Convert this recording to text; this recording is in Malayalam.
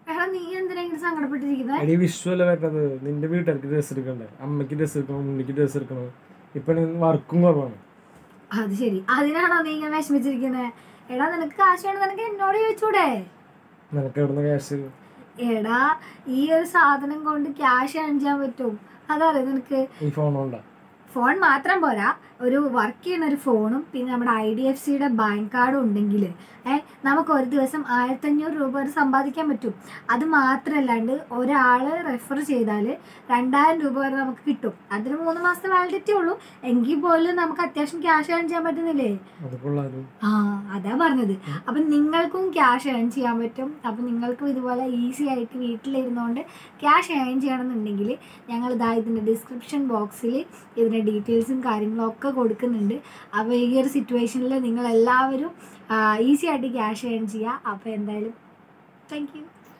എടാ നീ എന്തിനാ ഇങ്ങനെ സങ്കടപ്പെട്ടിരിക്കുന്നത് എടി വിഷുവല്ല വരുന്നത് നിന്റെ വീട്ടുകാർക്ക് ഡ്രസ്സ് എടുക്കണ്ടേ അമ്മയ്ക്ക് ഡ്രസ്സ് എടുക്കണം ഉണ്ണിക്ക് ഡ്രസ്സ് എടുക്കണം ഇപ്പൊ വർക്കും കുറവാണ് അത് ശരി അതിനാണോ നീ ഇങ്ങനെ വിഷമിച്ചിരിക്കുന്നത് എടാ നിനക്ക് കാശ് വേണം നിനക്ക് എന്നോട് ചോദിച്ചൂടെ നിനക്ക് എവിടുന്ന ക്യാഷ് എടാ ഈ ഒരു സാധനം കൊണ്ട് ക്യാഷ് ഏൺ ചെയ്യാൻ പറ്റും അതറിയോ നിനക്ക് ഈ ഫോൺ കൊണ്ടാ ഫോൺ മാത്രം പോരാ ഒരു വർക്ക് ചെയ്യുന്ന ഒരു ഫോണും പിന്നെ നമ്മുടെ ഐ ഡി എഫ് സിയുടെ ബാങ്ക് കാർഡും ഉണ്ടെങ്കിൽ ഏഹ് നമുക്ക് ഒരു ദിവസം ആയിരത്തഞ്ഞൂറ് രൂപ വരെ സമ്പാദിക്കാൻ പറ്റും അത് മാത്രമല്ലാണ്ട് ഒരാൾ റെഫർ ചെയ്താൽ രണ്ടായിരം രൂപ വരെ നമുക്ക് കിട്ടും അതിന് മൂന്ന് മാസത്തെ വാലിഡിറ്റി ഉള്ളൂ എങ്കിൽ പോലും നമുക്ക് അത്യാവശ്യം ക്യാഷ് ഏൺ ചെയ്യാൻ പറ്റുന്നില്ലേ അത് കൊള്ളാലോ ആ അതാ പറഞ്ഞത് അപ്പം നിങ്ങൾക്കും ക്യാഷ് ഏൺ ചെയ്യാൻ പറ്റും അപ്പം നിങ്ങൾക്കും ഇതുപോലെ ഈസി ആയിട്ട് വീട്ടിലിരുന്നുകൊണ്ട് ക്യാഷ് ഏൺ ചെയ്യണമെന്നുണ്ടെങ്കിൽ ഞങ്ങൾ ഇതാ ഇതിൻ്റെ ഡിസ്ക്രിപ്ഷൻ ബോക്സിൽ ഇതിൻ്റെ ഡീറ്റെയിൽസും കാര്യങ്ങളും ഒക്കെ കൊടുക്കുന്നുണ്ട് അപ്പോൾ ഈ ഒരു സിറ്റുവേഷനിൽ നിങ്ങൾ എല്ലാവരും ഈസി ആയിട്ട് ക്യാഷ് ഏൺ ചെയ്യുക അപ്പോൾ എന്തായാലും താങ്ക് യു